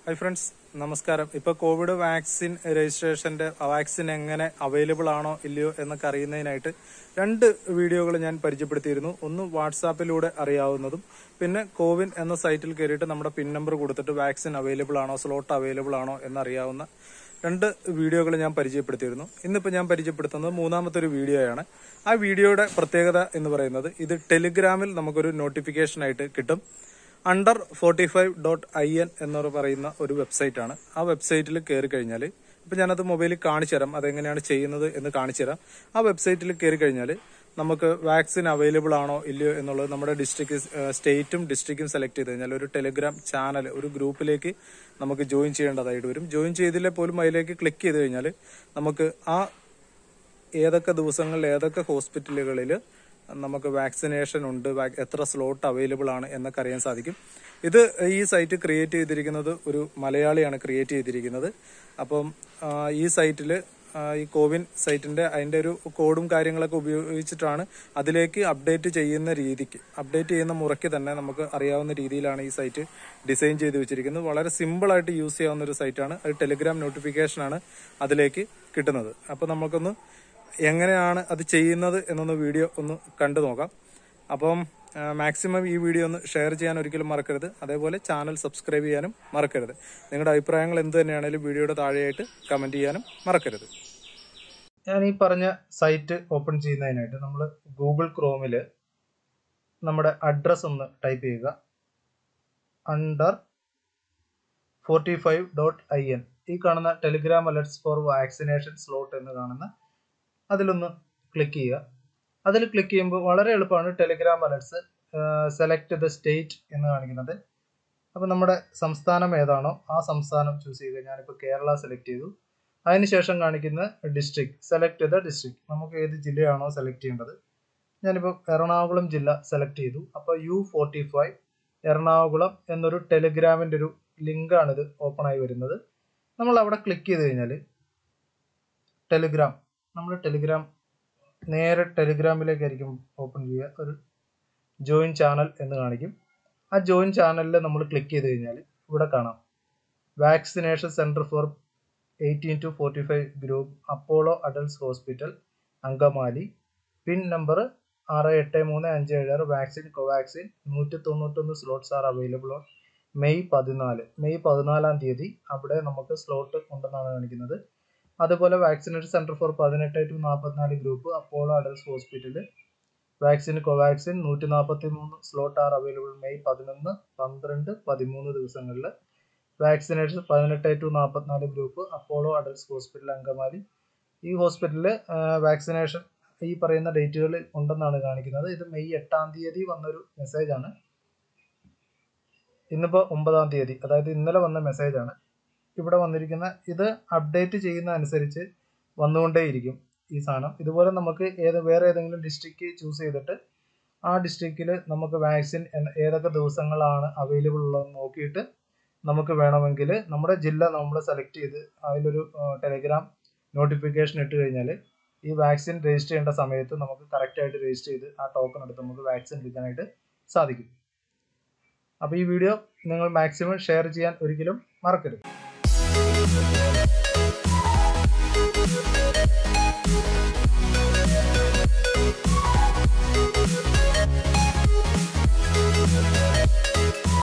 high friends നമസ്കാരം ഇപ്പൊ Covid vaccine രജിസ്ട്രേഷന്റെ വാക്സിൻ എങ്ങനെ അവൈലബിൾ ആണോ ഇല്ലയോ എന്നൊക്കെ അറിയുന്നതിനായിട്ട് രണ്ട് വീഡിയോകൾ ഞാൻ പരിചയപ്പെടുത്തിയിരുന്നു ഒന്ന് വാട്സാപ്പിലൂടെ അറിയാവുന്നതും പിന്നെ കോവിൻ എന്ന സൈറ്റിൽ കയറിയിട്ട് നമ്മുടെ പിൻ നമ്പർ കൊടുത്തിട്ട് വാക്സിൻ അവൈലബിൾ ആണോ സ്ലോട്ട് അവൈലബിൾ ആണോ എന്നറിയാവുന്ന രണ്ട് വീഡിയോകൾ ഞാൻ പരിചയപ്പെടുത്തിയിരുന്നു ഇന്നിപ്പോൾ ഞാൻ പരിചയപ്പെടുത്തുന്നത് മൂന്നാമത്തെ ഒരു വീഡിയോയാണ് ആ വീഡിയോയുടെ പ്രത്യേകത എന്ന് പറയുന്നത് ഇത് ടെലിഗ്രാമിൽ നമുക്കൊരു നോട്ടിഫിക്കേഷൻ ആയിട്ട് കിട്ടും under forty five dot I N എന്ന് പറയുന്ന ഒരു വെബ്സൈറ്റ് ആണ് ആ വെബ്സൈറ്റിൽ കയറി കഴിഞ്ഞാൽ ഇപ്പം ഞാനത് മൊബൈലിൽ കാണിച്ചു തരാം അതെങ്ങനെയാണ് ചെയ്യുന്നത് എന്ന് കാണിച്ചു തരാം ആ വെബ്സൈറ്റിൽ കയറി കഴിഞ്ഞാൽ നമുക്ക് വാക്സിൻ അവൈലബിൾ ആണോ ഇല്ലയോ എന്നുള്ളത് നമ്മുടെ ഡിസ്ട്രിക്ട് സ്റ്റേറ്റും ഡിസ്ട്രിക്റ്റും സെലക്ട് ചെയ്ത് കഴിഞ്ഞാൽ ഒരു ടെലിഗ്രാം ചാനൽ ഒരു ഗ്രൂപ്പിലേക്ക് നമുക്ക് ജോയിൻ ചെയ്യേണ്ടതായിട്ട് വരും ജോയിൻ ചെയ്തില്ലേ പോലും അതിലേക്ക് ക്ലിക്ക് ചെയ്ത് കഴിഞ്ഞാൽ നമുക്ക് ആ ഏതൊക്കെ ദിവസങ്ങളിൽ ഏതൊക്കെ ഹോസ്പിറ്റലുകളിൽ നമുക്ക് വാക്സിനേഷൻ ഉണ്ട് വാക്- എത്ര സ്ലോട്ട് അവൈലബിൾ ആണ് എന്നൊക്കെ അറിയാൻ സാധിക്കും ഇത് ഈ സൈറ്റ് ക്രിയേറ്റ് ചെയ്തിരിക്കുന്നത് ഒരു മലയാളിയാണ് ക്രിയേറ്റ് ചെയ്തിരിക്കുന്നത് അപ്പം ആ, ഈ സൈറ്റിൽ ഈ കോവിൻ സൈറ്റിന്റെ അതിന്റെ ഒരു കോഡും കാര്യങ്ങളൊക്കെ ഉപയോഗിച്ചിട്ടാണ് അതിലേക്ക് അപ്ഡേറ്റ് ചെയ്യുന്ന രീതിക്ക് അപ്ഡേറ്റ് ചെയ്യുന്ന മുറയ്ക്ക് തന്നെ നമുക്ക് അറിയാവുന്ന രീതിയിലാണ് ഈ സൈറ്റ് ഡിസൈൻ ചെയ്ത് വെച്ചിരിക്കുന്നത് വളരെ സിമ്പിൾ ആയിട്ട് യൂസ് ചെയ്യാവുന്ന ഒരു സൈറ്റാണ് അത് ടെലിഗ്രാം നോട്ടിഫിക്കേഷൻ ആണ് അതിലേക്ക് കിട്ടുന്നത് അപ്പോൾ നമുക്കൊന്ന് എങ്ങനെയാണ് അത് ചെയ്യുന്നത് എന്നൊന്ന് വീഡിയോ ഒന്ന് കണ്ടു നോക്കാം അപ്പം മാക്സിമം ഈ വീഡിയോ ഒന്ന് ഷെയർ ചെയ്യാൻ ഒരിക്കലും മറക്കരുത് അതേപോലെ ചാനൽ സബ്സ്ക്രൈബ് ചെയ്യാനും മറക്കരുത് നിങ്ങളുടെ അഭിപ്രായങ്ങൾ എന്ത് തന്നെയാണെങ്കിലും വീഡിയോയുടെ താഴെയായിട്ട് കമന്റ് ചെയ്യാനും മറക്കരുത് ഞാൻ ഈ പറഞ്ഞ സൈറ്റ് ഓപ്പൺ ചെയ്യുന്നതിനായിട്ട് നമ്മൾ ഗൂഗിൾ ക്രോമിൽ നമ്മുടെ അഡ്രസ്സ് ഒന്ന് ടൈപ്പ് ചെയ്യുക under forty five dot I N ഈ കാണുന്ന Telegram alerts for vaccination slot എന്ന് കാണുന്ന അതിലൊന്ന് ക്ലിക്ക് ചെയ്യുക അതിൽ ക്ലിക്ക് ചെയ്യുമ്പോൾ വളരെ എളുപ്പമാണ് Telegram alerts select the state എന്ന് കാണിക്കുന്നത് അപ്പോൾ നമ്മുടെ സംസ്ഥാനം ഏതാണോ ആ സംസ്ഥാനം ചൂസ് ചെയ്യുക ഞാനിപ്പോൾ കേരള സെലക്ട് ചെയ്തു അതിനുശേഷം കാണിക്കുന്ന ഡിസ്ട്രിക്ട് സെലക്ട് ദ ഡിസ്ട്രിക്ട് നമുക്ക് ഏത് ജില്ലയാണോ സെലക്ട് ചെയ്യേണ്ടത് ഞാനിപ്പോൾ എറണാകുളം ജില്ല സെലക്ട് ചെയ്തു അപ്പോൾ യു ഫോർട്ടി ഫൈവ് എറണാകുളം എന്നൊരു ടെലിഗ്രാമിൻ്റെ ഒരു ലിങ്കാണിത് ഓപ്പൺ ആയി വരുന്നത് നമ്മൾ അവിടെ ക്ലിക്ക് ചെയ്ത് കഴിഞ്ഞാൽ ടെലിഗ്രാം നമ്മൾ ടെലിഗ്രാം നേരെ ടെലിഗ്രാമിലേക്കായിരിക്കും ഓപ്പൺ ചെയ്യുക ഒരു ജോയിൻ ചാനൽ എന്ന് കാണിക്കും ആ ജോയിൻ ചാനലിൽ നമ്മൾ ക്ലിക്ക് ചെയ്ത് കഴിഞ്ഞാൽ ഇവിടെ കാണാം vaccination centre for eighteen to forty five group Apollo Adlux hospital Angamaly pin number ആറ് എട്ട് മൂന്ന് അഞ്ച് ഏഴ് ആറ് വാക്സിൻ കോവാക്സിൻ നൂറ്റി തൊണ്ണൂറ്റൊന്ന് slots are available on May പതിനാല് മെയ് പതിനാലാം തീയതി അവിടെ നമുക്ക് സ്ലോട്ട് ഉണ്ടെന്നാണ് കാണിക്കുന്നത് അതുപോലെ വാക്സിനേഷൻ സെന്റർ ഫോർ പതിനെട്ട് ടു നാൽപ്പത്തിനാല് group Apollo Adlux hospital vaccine Covaxin നൂറ്റി നാൽപ്പത്തി മൂന്ന് സ്ലോട്ട് ആർ അവൈലബിൾ മെയ് പതിനൊന്ന് പന്ത്രണ്ട് പതിമൂന്ന് ദിവസങ്ങളിൽ വാക്സിനേഷൻ പതിനെട്ട് ടു നാൽപ്പത്തിനാല് group Apollo Adlux hospital Angamaly ഈ ഹോസ്പിറ്റലിൽ വാക്സിനേഷൻ ഈ പറയുന്ന ഡേറ്റുകളിൽ ഉണ്ടെന്നാണ് കാണിക്കുന്നത് ഇത് മെയ് എട്ടാം തീയതി വന്നൊരു മെസ്സേജാണ് ഇന്നിപ്പോൾ ഒമ്പതാം തീയതി അതായത് ഇന്നലെ വന്ന മെസ്സേജാണ് ഇവിടെ വന്നിരിക്കുന്ന ഇത് അപ്ഡേറ്റ് ചെയ്യുന്ന അനുസരിച്ച് വന്നുകൊണ്ടേയിരിക്കും ഈ സാധനം ഇതുപോലെ നമുക്ക് ഏത് വേറെ ഏതെങ്കിലും ഡിസ്ട്രിക്റ്റ് ചൂസ് ചെയ്തിട്ട് ആ ഡിസ്ട്രിക്റ്റിൽ നമുക്ക് വാക്സിൻ ഏതൊക്കെ ദിവസങ്ങളാണ് അവൈലബിൾ ഉള്ളതെന്ന് നോക്കിയിട്ട് നമുക്ക് വേണമെങ്കിൽ നമ്മുടെ ജില്ല നമ്മൾ സെലക്ട് ചെയ്ത് അതിലൊരു ടെലിഗ്രാം നോട്ടിഫിക്കേഷൻ ഇട്ട് കഴിഞ്ഞാൽ ഈ വാക്സിൻ രജിസ്റ്റർ ചെയ്യേണ്ട സമയത്ത് നമുക്ക് കറക്റ്റായിട്ട് രജിസ്റ്റർ ചെയ്ത് ആ ടോക്കൺ എടുത്ത് നമുക്ക് വാക്സിൻ എടുക്കാനായിട്ട് സാധിക്കും അപ്പോൾ ഈ വീഡിയോ നിങ്ങൾ മാക്സിമം ഷെയർ ചെയ്യാൻ ഒരിക്കലും മറക്കരുത്